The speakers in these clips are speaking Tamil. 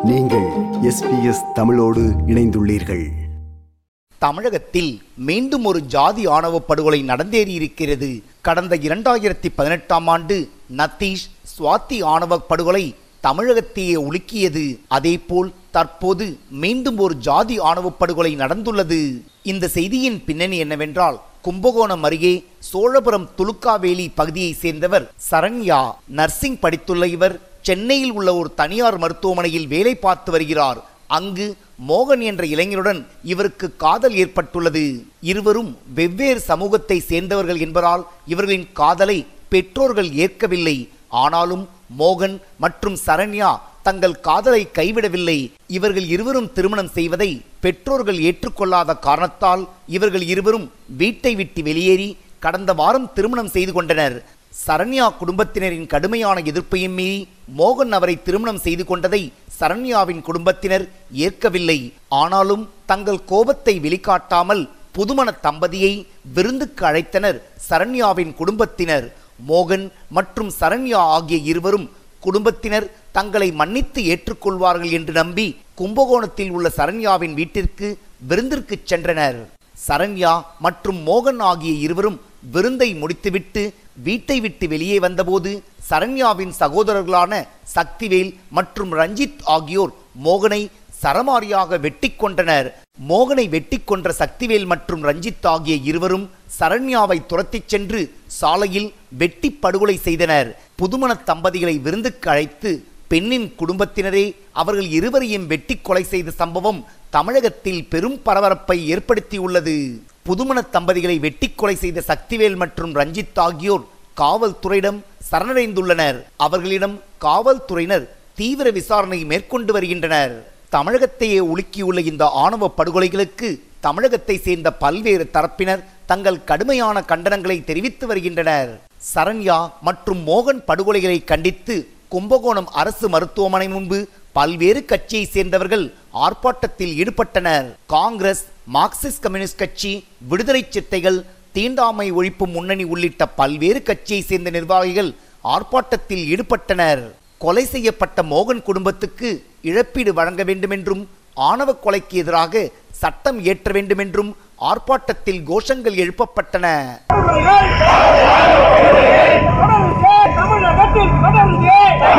நீங்கள் எஸ்பிஎஸ் தமிழோடு இணைந்துள்ளீர்கள் தமிழகத்தில் மீண்டும் ஒரு ஜாதி ஆணவ படுகொலை நடந்தேறியிருக்கிறது கடந்த இரண்டாயிரத்தி பதினெட்டாம் ஆண்டு நத்தீஷ் சுவாதி ஆணவ படுகொலை தமிழகத்தையே உலுக்கியது அதேபோல் தற்போது மீண்டும் ஒரு ஜாதி ஆணவ படுகொலை நடந்துள்ளது இந்த செய்தியின் பின்னணி என்னவென்றால் கும்பகோணம் அருகே சோழபுரம் துலுக்காவேலி பகுதியைச் சேர்ந்தவர் சரண்யா நர்சிங் படித்துள்ள இவர் சென்னையில் உள்ள ஒரு தனியார் மருத்துவமனையில் வேலை பார்த்து வருகிறார் அங்கு மோகன் என்ற இளைஞருடன் இவருக்கு காதல் ஏற்பட்டுள்ளது இருவரும் வெவ்வேறு சமூகத்தை சேர்ந்தவர்கள் என்பதால் இவர்களின் காதலை பெற்றோர்கள் ஏற்கவில்லை ஆனாலும் மோகன் மற்றும் சரண்யா தங்கள் காதலை கைவிடவில்லை இவர்கள் இருவரும் திருமணம் செய்வதை பெற்றோர்கள் ஏற்றுக்கொள்ளாத காரணத்தால் இவர்கள் இருவரும் வீட்டை விட்டு வெளியேறி கடந்த வாரம் திருமணம் செய்து கொண்டனர் சரண்யா குடும்பத்தினரின் கடுமையான எதிர்ப்பையும் மீறி மோகன் அவரை திருமணம் செய்து கொண்டதை சரண்யாவின் குடும்பத்தினர் ஏற்கவில்லை ஆனாலும் தங்கள் கோபத்தை வெளிக்காட்டாமல் புதுமண தம்பதியை விருந்துக்கு அழைத்தனர் சரண்யாவின் குடும்பத்தினர் மோகன் மற்றும் சரண்யா ஆகிய இருவரும் குடும்பத்தினர் தங்களை மன்னித்து ஏற்றுக்கொள்வார்கள் என்று நம்பி கும்பகோணத்தில் உள்ள சரண்யாவின் வீட்டிற்கு விருந்திற்கு சென்றனர் சரண்யா மற்றும் மோகன் ஆகிய இருவரும் விருந்தை முடித்துவிட்டு வீட்டை விட்டு வெளியே வந்தபோது சரண்யாவின் சகோதரர்களான சக்திவேல் மற்றும் ரஞ்சித் ஆகியோர் மோகனை சரமாரியாக வெட்டி கொண்டனர் மோகனை வெட்டி கொன்ற சக்திவேல் மற்றும் ரஞ்சித் ஆகிய இருவரும் சரண்யாவை துரத்திச் சென்று சாலையில் வெட்டி படுகொலை செய்தனர் புதுமண தம்பதிகளை விருந்துக்கு அழைத்து பெண்ணின் குடும்பத்தினரே அவர்கள் இருவரையும் வெட்டி கொலை செய்த சம்பவம் தமிழகத்தில் பெரும் பரபரப்பை ஏற்படுத்தியுள்ளது புதுமண தம்பதிகளை வெட்டி கொலை செய்த சக்திவேல் மற்றும் ரஞ்சித் ஆகியோர் காவல்துறையிடம் சரணடைந்துள்ளனர் அவர்களிடம் காவல்துறையினர் தீவிர விசாரணை மேற்கொண்டு வருகின்றனர் தமிழகத்தையே உலுக்கியுள்ள இந்த ஆணவ படுகொலைகளுக்கு தமிழகத்தை சேர்ந்த பல்வேறு தரப்பினர் தங்கள் கடுமையான கண்டனங்களை தெரிவித்து வருகின்றனர் சரண்யா மற்றும் மோகன் படுகொலைகளை கண்டித்து கும்பகோணம் அரசு மருத்துவமனை முன்பு பல்வேறு கட்சியை சேர்ந்தவர்கள் ஆர்ப்பாட்டத்தில் ஈடுபட்டனர் காங்கிரஸ் மார்க்சிஸ்ட் கம்யூனிஸ்ட் கட்சி விடுதலை சித்தைகள் தீண்டாமை ஒழிப்பு முன்னணி உள்ளிட்ட பல்வேறு கட்சியை சேர்ந்த நிர்வாகிகள் ஆர்ப்பாட்டத்தில் ஈடுபட்டனர் கொலை செய்யப்பட்ட மோகன் குடும்பத்துக்கு இழப்பீடு வழங்க வேண்டுமென்றும் ஆணவ கொலைக்கு எதிராக சட்டம் இயற்ற வேண்டுமென்றும் ஆர்ப்பாட்டத்தில் கோஷங்கள் எழுப்பப்பட்டன தொடருதே தமிழகத்தில் தொடருதே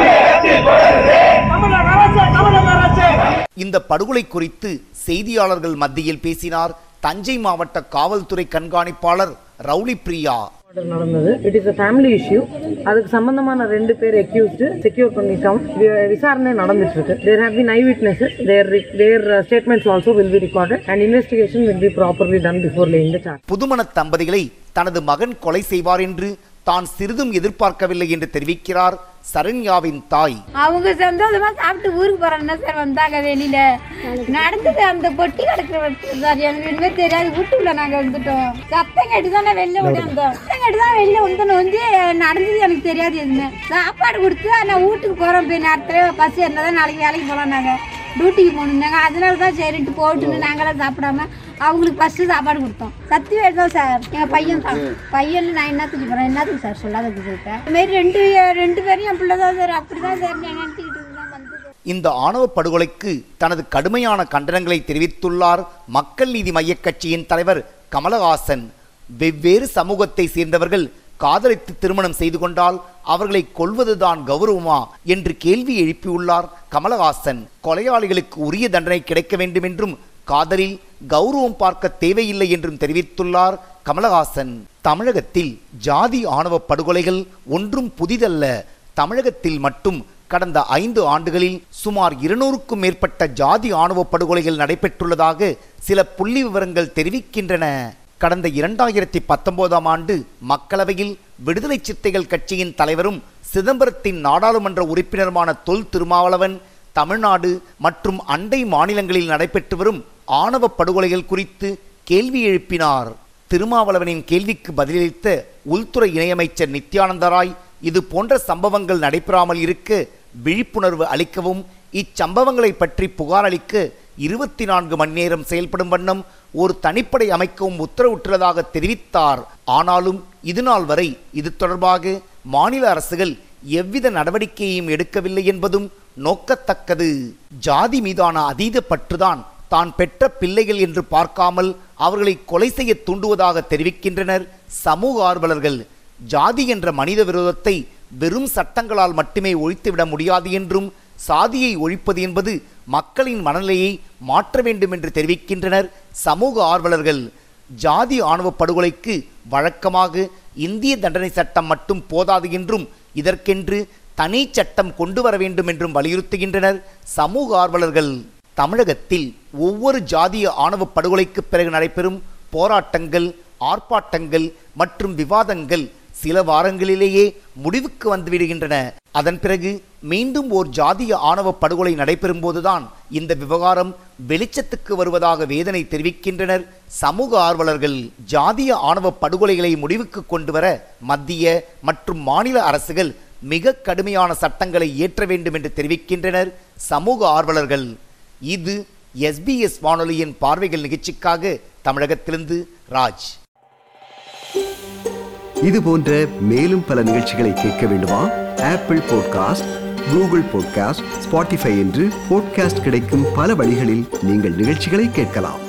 தமிழக அரசு தமிழக அரசு இந்த படுகொலை குறித்து செய்தியாளர்கள் மத்தியில் பேசினார் தஞ்சை மாவட்ட காவல்துறை கண்காணிப்பாளர் ரவுலி பிரியா மர்டர் நடந்தது it is a family issue அதுக்கு சம்பந்தமான ரெண்டு பேர் அக்யூஸ்டு செக்யூர் பண்ணிட்டோம் வி- விசாரணை நடந்துட்டு இருக்கு there have been eye witnesses their their statements also will be recorded and investigation will be properly done before laying the charge புதுமண தம்பதிகளை தனது மகன் கொலை செய்வார் என்று தான் சிறிதும் எதிர்பார்க்கவில்லை என்று தெரிவிக்கிறார் சரண்யாவின் தாய் அவங்க சந்தோஷமா சாப்பிட்டு ஊருக்கு போறாங்க சார் வந்தாங்க வெளியில நடந்தது அந்த பொட்டி கிடக்குற சார் எனக்கு எதுவுமே தெரியாது வீட்டுக்குள்ள நாங்க வந்துட்டோம் சத்தம் கேட்டு தானே வெளில ஓடி வந்தோம் சத்தம் கேட்டு தான் வெளில வந்தோம் வந்து நடந்தது எனக்கு தெரியாது எதுவுமே சாப்பாடு கொடுத்து நான் வீட்டுக்கு போறோம் போய் நேரத்துல பஸ் என்னதான் நாளைக்கு வேலைக்கு போலாம் நாங்க டியூட்டிக்கு போகணுன்னாங்க அதனால தான் சரின்ட்டு போட்டுன்னு நாங்களாம் சாப்பிடாம அவங்களுக்கு ஃபஸ்ட்டு சாப்பாடு கொடுத்தோம் சத்தி தான் சார் எங்கள் பையன் தான் பையன் நான் என்னத்துக்கு போகிறேன் என்னத்துக்கு சார் சொல்லாதது சொல்லிட்டேன் இதுமாரி ரெண்டு ரெண்டு பேரும் என் பிள்ளை தான் சார் அப்படி தான் சார் நான் நினச்சிக்கிட்டு இருந்தேன் வந்தது இந்த ஆணவ படுகொலைக்கு தனது கடுமையான கண்டனங்களை தெரிவித்துள்ளார் மக்கள் நீதி மையக் கட்சியின் தலைவர் கமலஹாசன் வெவ்வேறு சமூகத்தை சேர்ந்தவர்கள் காதலித்து திருமணம் செய்து கொண்டால் அவர்களை கொல்வதுதான் கௌரவமா என்று கேள்வி எழுப்பியுள்ளார் கமலஹாசன் கொலையாளிகளுக்கு உரிய தண்டனை கிடைக்க வேண்டும் என்றும் காதலில் கௌரவம் பார்க்க தேவையில்லை என்றும் தெரிவித்துள்ளார் கமலஹாசன் தமிழகத்தில் ஜாதி ஆணவ படுகொலைகள் ஒன்றும் புதிதல்ல தமிழகத்தில் மட்டும் கடந்த ஐந்து ஆண்டுகளில் சுமார் இருநூறுக்கும் மேற்பட்ட ஜாதி ஆணவ படுகொலைகள் நடைபெற்றுள்ளதாக சில புள்ளி விவரங்கள் தெரிவிக்கின்றன கடந்த இரண்டாயிரத்தி பத்தொன்பதாம் ஆண்டு மக்களவையில் விடுதலை சித்தைகள் கட்சியின் தலைவரும் சிதம்பரத்தின் நாடாளுமன்ற உறுப்பினருமான தொல் திருமாவளவன் தமிழ்நாடு மற்றும் அண்டை மாநிலங்களில் நடைபெற்று வரும் ஆணவ படுகொலைகள் குறித்து கேள்வி எழுப்பினார் திருமாவளவனின் கேள்விக்கு பதிலளித்த உள்துறை இணையமைச்சர் நித்யானந்த ராய் இது போன்ற சம்பவங்கள் நடைபெறாமல் இருக்க விழிப்புணர்வு அளிக்கவும் இச்சம்பவங்களை பற்றி புகார் அளிக்க இருபத்தி நான்கு மணி நேரம் செயல்படும் வண்ணம் ஒரு தனிப்படை அமைக்கவும் உத்தரவிட்டுள்ளதாக தெரிவித்தார் ஆனாலும் இதுநாள் வரை இது தொடர்பாக மாநில அரசுகள் எவ்வித நடவடிக்கையையும் எடுக்கவில்லை என்பதும் நோக்கத்தக்கது ஜாதி மீதான அதீத பற்றுதான் தான் பெற்ற பிள்ளைகள் என்று பார்க்காமல் அவர்களை கொலை செய்ய தூண்டுவதாக தெரிவிக்கின்றனர் சமூக ஆர்வலர்கள் ஜாதி என்ற மனித விரோதத்தை வெறும் சட்டங்களால் மட்டுமே ஒழித்துவிட முடியாது என்றும் சாதியை ஒழிப்பது என்பது மக்களின் மனநிலையை மாற்ற வேண்டும் என்று தெரிவிக்கின்றனர் சமூக ஆர்வலர்கள் ஜாதி ஆணவ படுகொலைக்கு வழக்கமாக இந்திய தண்டனை சட்டம் மட்டும் போதாது என்றும் இதற்கென்று தனி சட்டம் கொண்டு வர வேண்டும் என்றும் வலியுறுத்துகின்றனர் சமூக ஆர்வலர்கள் தமிழகத்தில் ஒவ்வொரு ஜாதிய ஆணவ படுகொலைக்கு பிறகு நடைபெறும் போராட்டங்கள் ஆர்ப்பாட்டங்கள் மற்றும் விவாதங்கள் சில வாரங்களிலேயே முடிவுக்கு வந்துவிடுகின்றன அதன் பிறகு மீண்டும் ஓர் ஜாதிய ஆணவ படுகொலை நடைபெறும் போதுதான் இந்த விவகாரம் வெளிச்சத்துக்கு வருவதாக வேதனை தெரிவிக்கின்றனர் சமூக ஆர்வலர்கள் ஜாதிய ஆணவ படுகொலைகளை முடிவுக்கு கொண்டு வர மத்திய மற்றும் மாநில அரசுகள் மிக கடுமையான சட்டங்களை இயற்ற வேண்டும் என்று தெரிவிக்கின்றனர் சமூக ஆர்வலர்கள் இது எஸ்பிஎஸ் வானொலியின் பார்வைகள் நிகழ்ச்சிக்காக தமிழகத்திலிருந்து ராஜ் இது போன்ற மேலும் பல நிகழ்ச்சிகளை கேட்க வேண்டுமா Apple podcast Google podcast Spotify என்று பாட்காஸ்ட் கிடைக்கும் பல வழிகளில் நீங்கள் நிகழ்ச்சிகளை கேட்கலாம்